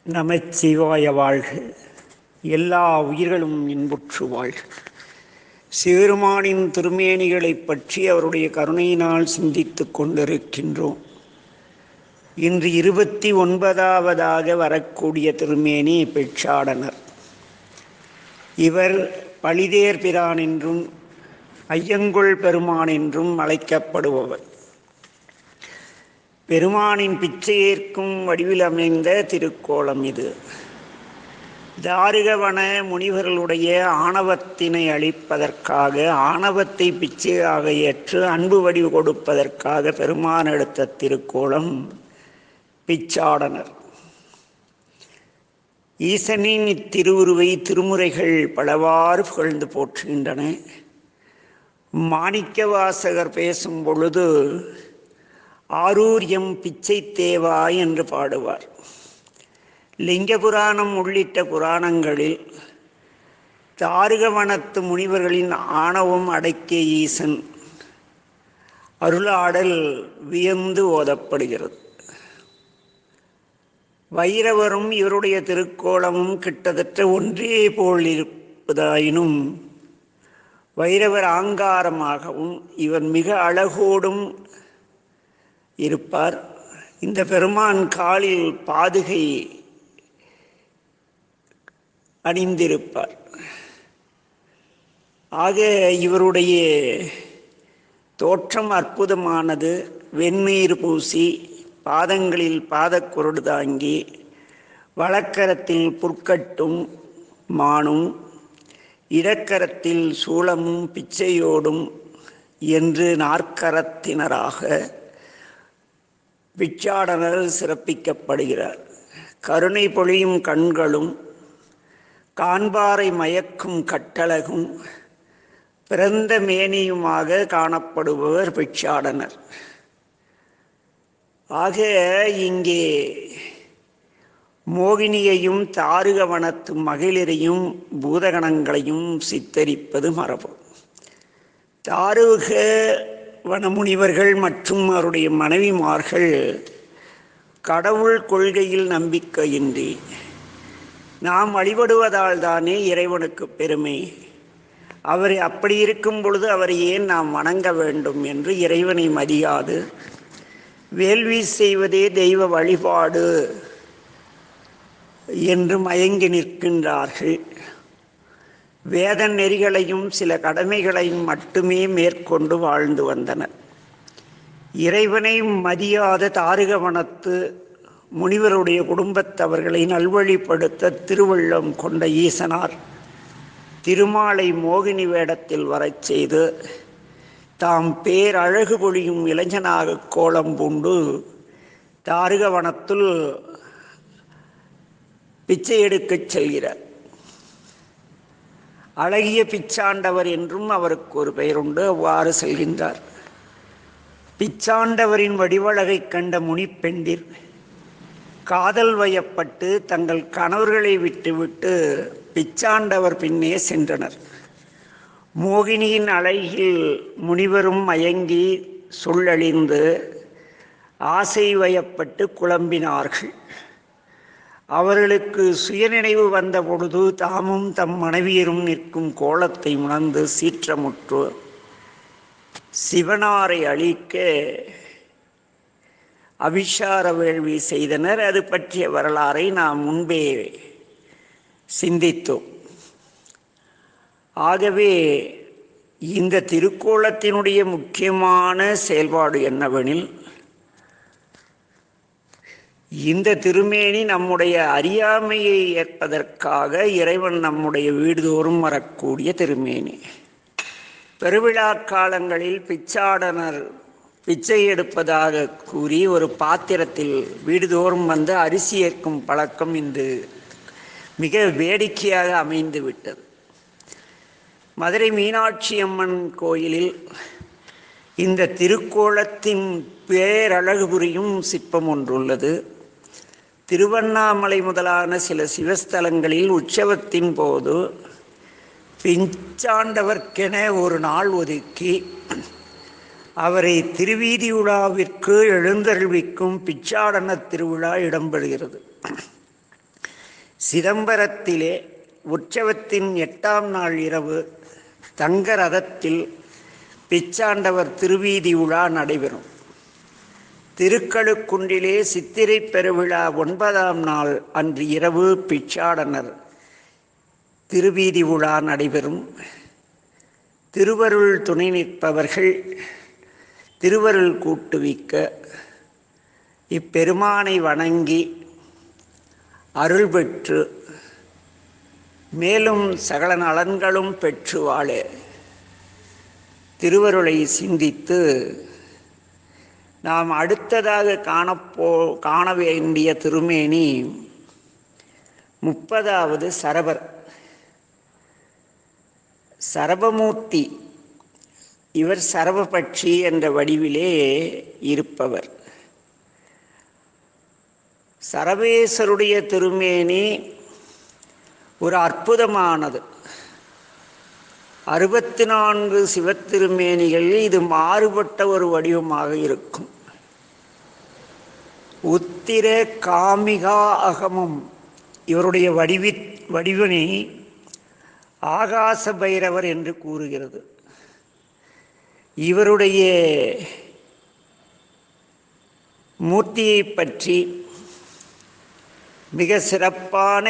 நமச்சிவாய வாழ்க எல்லா உயிர்களும் இன்புற்று வாழ்க சிறுமானின் திருமேனிகளைப் பற்றி அவருடைய கருணையினால் சிந்தித்துக் கொண்டிருக்கின்றோம் இன்று இருபத்தி ஒன்பதாவதாக வரக்கூடிய திருமேனி பெட்சாடனர் இவர் பழிதேர் பிரான் என்றும் ஐயங்குள் பெருமான் என்றும் அழைக்கப்படுபவர் பெருமானின் பிச்சையேற்கும் வடிவில் அமைந்த திருக்கோலம் இது தாருகவன முனிவர்களுடைய ஆணவத்தினை அழிப்பதற்காக ஆணவத்தை பிச்சையாக ஏற்று அன்பு வடிவு கொடுப்பதற்காக பெருமான் எடுத்த திருக்கோலம் பிச்சாடனர் ஈசனின் இத்திருவுருவை திருமுறைகள் பலவாறு புகழ்ந்து போற்றுகின்றன மாணிக்க வாசகர் பேசும் பொழுது ஆரூர் எம் பிச்சை தேவா என்று பாடுவார் லிங்க புராணம் உள்ளிட்ட புராணங்களில் தாருகவனத்து முனிவர்களின் ஆணவம் அடக்கிய ஈசன் அருளாடல் வியந்து ஓதப்படுகிறது வைரவரும் இவருடைய திருக்கோலமும் கிட்டத்தட்ட ஒன்றே போல் இருப்பதாயினும் வைரவர் ஆங்காரமாகவும் இவர் மிக அழகோடும் இருப்பார் இந்த பெருமான் காலில் பாதுகை அணிந்திருப்பார் ஆக இவருடைய தோற்றம் அற்புதமானது வெந்நீர் பூசி பாதங்களில் பாதக்குருடு தாங்கி வழக்கரத்தில் புற்கட்டும் மானும் இடக்கரத்தில் சூளமும் பிச்சையோடும் என்று நாற்கரத்தினராக பிச்சாடனர் சிறப்பிக்கப்படுகிறார் கருணை பொழியும் கண்களும் காண்பாரை மயக்கும் கட்டழகும் பிறந்த மேனியுமாக காணப்படுபவர் பிச்சாடனர் ஆக இங்கே மோகினியையும் தாருகவனத்து மகளிரையும் பூதகணங்களையும் சித்தரிப்பது மரபு தாருக வனமுனிவர்கள் மற்றும் அவருடைய மனைவிமார்கள் கடவுள் கொள்கையில் நம்பிக்கையின்றி நாம் வழிபடுவதால் தானே இறைவனுக்கு பெருமை அவர் அப்படி இருக்கும் பொழுது அவரை ஏன் நாம் வணங்க வேண்டும் என்று இறைவனை மதியாது வேள்வி செய்வதே தெய்வ வழிபாடு என்று மயங்கி நிற்கின்றார்கள் வேத நெறிகளையும் சில கடமைகளையும் மட்டுமே மேற்கொண்டு வாழ்ந்து வந்தனர் இறைவனை மதியாத தாருகவனத்து முனிவருடைய குடும்பத்தவர்களை நல்வழிப்படுத்த திருவள்ளம் கொண்ட ஈசனார் திருமாலை மோகினி வேடத்தில் வரச் செய்து தாம் பேரழகு பொழியும் இளைஞனாக கோலம் பூண்டு தாருகவனத்துள் பிச்சை எடுக்கச் செல்கிறார் அழகிய பிச்சாண்டவர் என்றும் அவருக்கு ஒரு பெயருண்டு அவ்வாறு செல்கின்றார் பிச்சாண்டவரின் வடிவழகை கண்ட முனிப்பெண்டிர் காதல் வயப்பட்டு தங்கள் கணவர்களை விட்டுவிட்டு பிச்சாண்டவர் பின்னே சென்றனர் மோகினியின் அழகில் முனிவரும் மயங்கி சொல்லழிந்து ஆசை வயப்பட்டு குழம்பினார்கள் அவர்களுக்கு சுயநினைவு வந்த பொழுது தாமும் தம் மனைவியரும் நிற்கும் கோலத்தை உணர்ந்து சீற்றமுற்று சிவனாரை அழிக்க அபிஷார வேள்வி செய்தனர் அது பற்றிய வரலாறை நாம் முன்பே சிந்தித்தோம் ஆகவே இந்த திருக்கோலத்தினுடைய முக்கியமான செயல்பாடு என்னவெனில் இந்த திருமேனி நம்முடைய அறியாமையை ஏற்பதற்காக இறைவன் நம்முடைய வீடுதோறும் வரக்கூடிய திருமேனி பெருவிழா காலங்களில் பிச்சாடனர் பிச்சை எடுப்பதாக கூறி ஒரு பாத்திரத்தில் வீடுதோறும் வந்து அரிசி ஏற்கும் பழக்கம் இன்று மிக வேடிக்கையாக அமைந்து விட்டது மதுரை மீனாட்சி அம்மன் கோயிலில் இந்த திருக்கோலத்தின் பேரழகு புரியும் சிற்பம் ஒன்றுள்ளது திருவண்ணாமலை முதலான சில சிவஸ்தலங்களில் உற்சவத்தின் போது பிஞ்சாண்டவர்க்கென ஒரு நாள் ஒதுக்கி அவரை திருவீதி உலாவிற்கு எழுந்தருள்விக்கும் பிச்சாடன திருவிழா இடம்பெறுகிறது சிதம்பரத்திலே உற்சவத்தின் எட்டாம் நாள் இரவு தங்க ரதத்தில் பிச்சாண்டவர் திருவீதி உலா நடைபெறும் திருக்கழுக்குன்றிலே சித்திரை பெருவிழா ஒன்பதாம் நாள் அன்று இரவு பிச்சாடனர் திருவீதி உலா நடைபெறும் திருவருள் துணை நிற்பவர்கள் திருவருள் கூட்டுவிக்க இப்பெருமானை வணங்கி அருள் பெற்று மேலும் சகல நலன்களும் பெற்று வாழ திருவருளை சிந்தித்து நாம் அடுத்ததாக காணப்போ காண வேண்டிய திருமேனி முப்பதாவது சரபர் சரபமூர்த்தி இவர் சரபபட்சி என்ற வடிவிலே இருப்பவர் சரவேசருடைய திருமேனி ஒரு அற்புதமானது அறுபத்தி நான்கு சிவத்திருமேனிகளில் இது மாறுபட்ட ஒரு வடிவமாக இருக்கும் உத்திர காமிகா அகமம் இவருடைய வடிவி வடிவனை ஆகாச பைரவர் என்று கூறுகிறது இவருடைய மூர்த்தியை பற்றி மிக சிறப்பான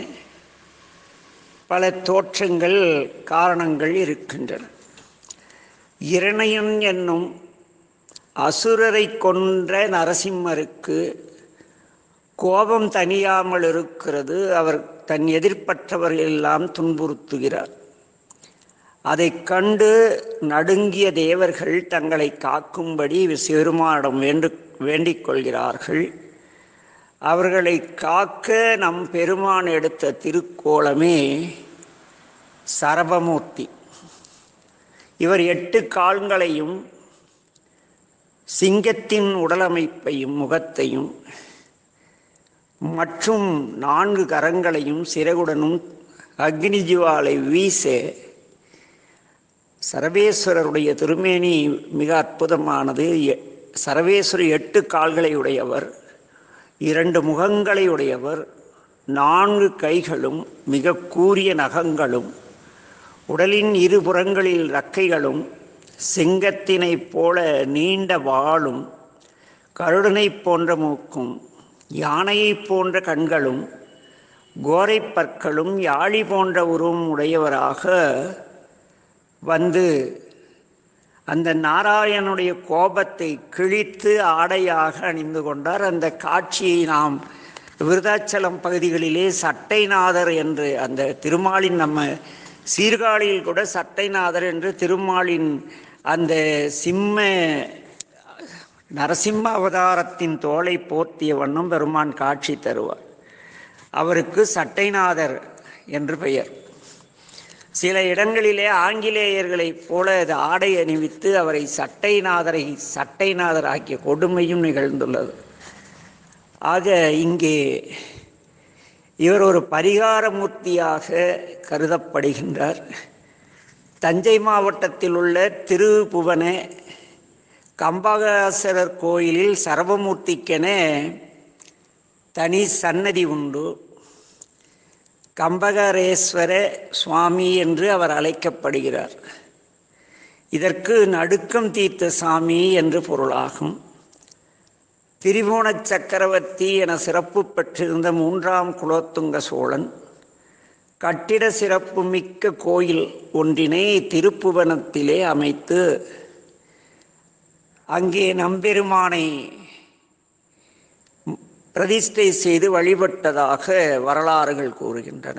பல தோற்றங்கள் காரணங்கள் இருக்கின்றன இரணையன் என்னும் அசுரரை கொன்ற நரசிம்மருக்கு கோபம் தனியாமல் இருக்கிறது அவர் தன் எதிர்ப்பற்றவர்கள் எல்லாம் துன்புறுத்துகிறார் அதைக் கண்டு நடுங்கிய தேவர்கள் தங்களை காக்கும்படி சிறுமாடம் வேண்டு வேண்டிக் கொள்கிறார்கள் அவர்களை காக்க நம் பெருமான் எடுத்த திருக்கோலமே சரபமூர்த்தி இவர் எட்டு கால்களையும் சிங்கத்தின் உடலமைப்பையும் முகத்தையும் மற்றும் நான்கு கரங்களையும் சிறகுடனும் அக்னி ஜுவாலை வீச சரவேஸ்வரருடைய திருமேனி மிக அற்புதமானது சரவேஸ்வரர் எட்டு கால்களை உடையவர் இரண்டு முகங்களை உடையவர் நான்கு கைகளும் மிக கூரிய நகங்களும் உடலின் இருபுறங்களில் ரக்கைகளும் சிங்கத்தினைப் போல நீண்ட வாளும் கருடனைப் போன்ற மூக்கும் யானையைப் போன்ற கண்களும் கோரைப் பற்களும் யாழி போன்ற உருவம் உடையவராக வந்து அந்த நாராயணனுடைய கோபத்தை கிழித்து ஆடையாக அணிந்து கொண்டார் அந்த காட்சியை நாம் விருதாச்சலம் பகுதிகளிலே சட்டைநாதர் என்று அந்த திருமாலின் நம்ம சீர்காழியில் கூட சட்டைநாதர் என்று திருமாலின் அந்த சிம்ம நரசிம்ம அவதாரத்தின் தோலை போர்த்திய வண்ணம் பெருமான் காட்சி தருவார் அவருக்கு சட்டைநாதர் என்று பெயர் சில இடங்களிலே ஆங்கிலேயர்களைப் போல அது ஆடை அணிவித்து அவரை சட்டைநாதரை சட்டைநாதர் ஆக்கிய கொடுமையும் நிகழ்ந்துள்ளது ஆக இங்கே இவர் ஒரு பரிகாரமூர்த்தியாக கருதப்படுகின்றார் தஞ்சை மாவட்டத்தில் உள்ள திருபுவன கம்பகாசரர் கோயிலில் சரபமூர்த்திக்கென தனி சன்னதி உண்டு கம்பகரேஸ்வர சுவாமி என்று அவர் அழைக்கப்படுகிறார் இதற்கு நடுக்கம் தீர்த்த சாமி என்று பொருளாகும் திரிபுவன சக்கரவர்த்தி என சிறப்பு பெற்றிருந்த மூன்றாம் குலோத்துங்க சோழன் கட்டிட சிறப்பு மிக்க கோயில் ஒன்றினை திருப்புவனத்திலே அமைத்து அங்கே நம்பெருமானை பிரதிஷ்டை செய்து வழிபட்டதாக வரலாறுகள் கூறுகின்றன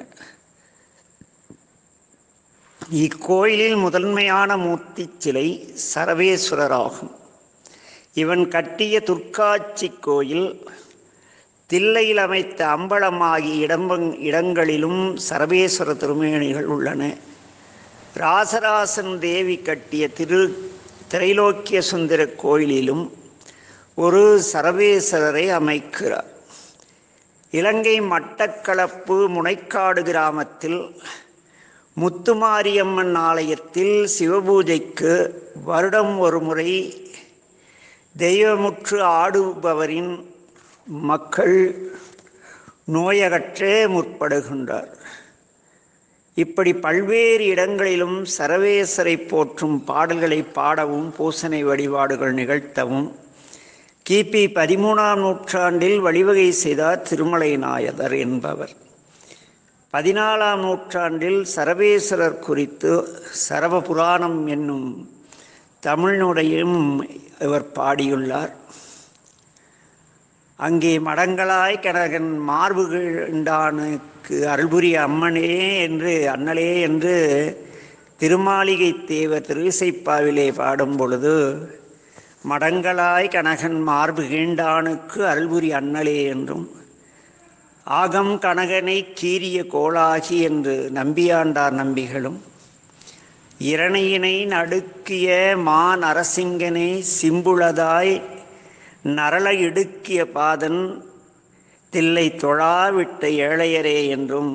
இக்கோயிலில் முதன்மையான மூர்த்தி சிலை சரவேஸ்வரராகும் இவன் கட்டிய துர்க்காட்சி கோயில் தில்லையில் அமைத்த அம்பலமாகிய இடம்பங் இடங்களிலும் சரவேஸ்வர திருமேனிகள் உள்ளன ராசராசன் தேவி கட்டிய திரு திரைலோக்கிய சுந்தர கோயிலிலும் ஒரு சரவேஸ்வரரை அமைக்கிறார் இலங்கை மட்டக்களப்பு முனைக்காடு கிராமத்தில் முத்துமாரியம்மன் ஆலயத்தில் சிவபூஜைக்கு வருடம் ஒரு முறை தெய்வமுற்று ஆடுபவரின் மக்கள் நோயகற்றே முற்படுகின்றார் இப்படி பல்வேறு இடங்களிலும் சரவேசரை போற்றும் பாடல்களை பாடவும் பூசனை வழிபாடுகள் நிகழ்த்தவும் கிபி பதிமூணாம் நூற்றாண்டில் வழிவகை செய்தார் திருமலை நாயதர் என்பவர் பதினாலாம் நூற்றாண்டில் சரவேஸ்வரர் குறித்து சரவ புராணம் என்னும் தமிழ்நுடையும் இவர் பாடியுள்ளார் அங்கே மடங்களாய் கனகன் மார்புகண்டானுக்கு அருள்புரிய அம்மனே என்று அண்ணலே என்று திருமாளிகை தேவர் திருவிசைப்பாவிலே பாடும் பொழுது மடங்களாய் கனகன் மார்பு கீண்டானுக்கு அருள்புரி அண்ணலே என்றும் ஆகம் கனகனை கீரிய கோளாகி என்று நம்பியாண்டார் நம்பிகளும் இரணையினை நடுக்கிய மான் அரசிங்கனை சிம்புளதாய் நரள இடுக்கிய பாதன் தில்லை தொழாவிட்ட ஏழையரே என்றும்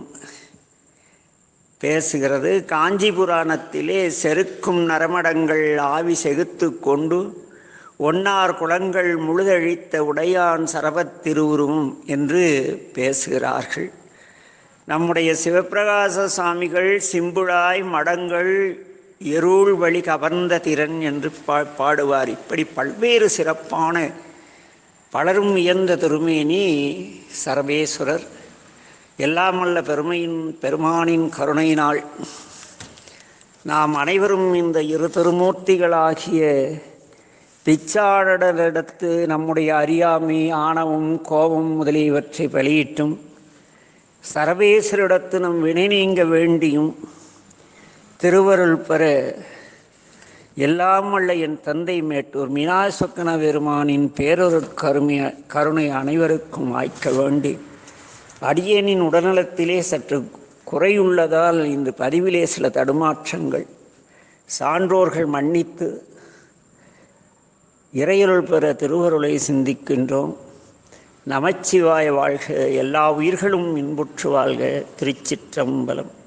பேசுகிறது காஞ்சி புராணத்திலே செருக்கும் நரமடங்கள் ஆவி செகுத்து கொண்டு ஒன்னார் குளங்கள் முழுதழித்த உடையான் சரபத் திருவுருவம் என்று பேசுகிறார்கள் நம்முடைய சிவப்பிரகாச சுவாமிகள் சிம்புழாய் மடங்கள் எருள் வழி கவர்ந்த திறன் என்று பா பாடுவார் இப்படி பல்வேறு சிறப்பான பலரும் இயந்த திருமேனி சரபேஸ்வரர் எல்லாமல்ல பெருமையின் பெருமானின் கருணையினால் நாம் அனைவரும் இந்த இரு திருமூர்த்திகளாகிய பிச்சாடலிடத்து நம்முடைய அறியாமை ஆணவம் கோபம் முதலியவற்றை வெளியிட்டும் சரவேசரிடத்து நம் வினை நீங்க வேண்டியும் திருவருள் பெற எல்லாம் வல்ல என் தந்தை மேட்டூர் மீனாசக்கன பெருமானின் பேரொரு கருமை கருணை அனைவருக்கும் வாய்க்க வேண்டி அடியேனின் உடல்நலத்திலே சற்று குறையுள்ளதால் இந்த பதிவிலே சில தடுமாற்றங்கள் சான்றோர்கள் மன்னித்து இறையருள் பெற திருவருளை சிந்திக்கின்றோம் நமச்சிவாய வாழ்க எல்லா உயிர்களும் இன்புற்று வாழ்க திருச்சிற்றம்பலம்